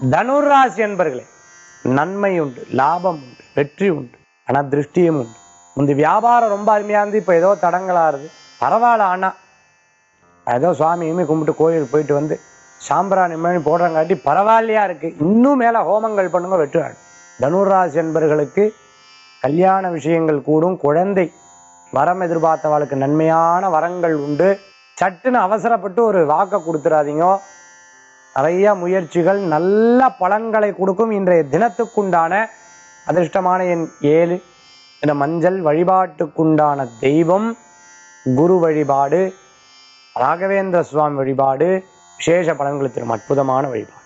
தனுராசி என்பர்களே நன்மை உண்டு லாபம் உண்டு வெற்றி உண்டு ஆனா திருஷ்டியும் உண்டு முந்தி வியாபாரம் ரொம்ப அருமையா இருந்து இப்ப ஏதோ தடங்களாருது பரவாயில்ல ஆனா ஏதோ சுவாமியுமே கும்பிட்டு கோயிலுக்கு போயிட்டு வந்து சாம்பிராணி மணி போடுறங்காட்டி பரவாயில்லையா இருக்கு இன்னும் மேல ஹோமங்கள் பண்ணுங்க வெற்றுவாள் தனுராசி என்பர்களுக்கு கல்யாண விஷயங்கள் கூடும் குழந்தை வரம் எதிர்பார்த்தவளுக்கு நன்மையான வரங்கள் உண்டு சட்டுன்னு அவசரப்பட்டு ஒரு வாக்கை கொடுத்துடாதீங்க நிறைய முயற்சிகள் நல்ல பலன்களை கொடுக்கும் இன்றைய தினத்துக்குண்டான அதிர்ஷ்டமான எண் ஏழு இந்த மஞ்சள் வழிபாட்டுக்குண்டான தெய்வம் குரு வழிபாடு ராகவேந்திர சுவாமி வழிபாடு விசேஷ பலன்களை தரும் அற்புதமான வழிபாடு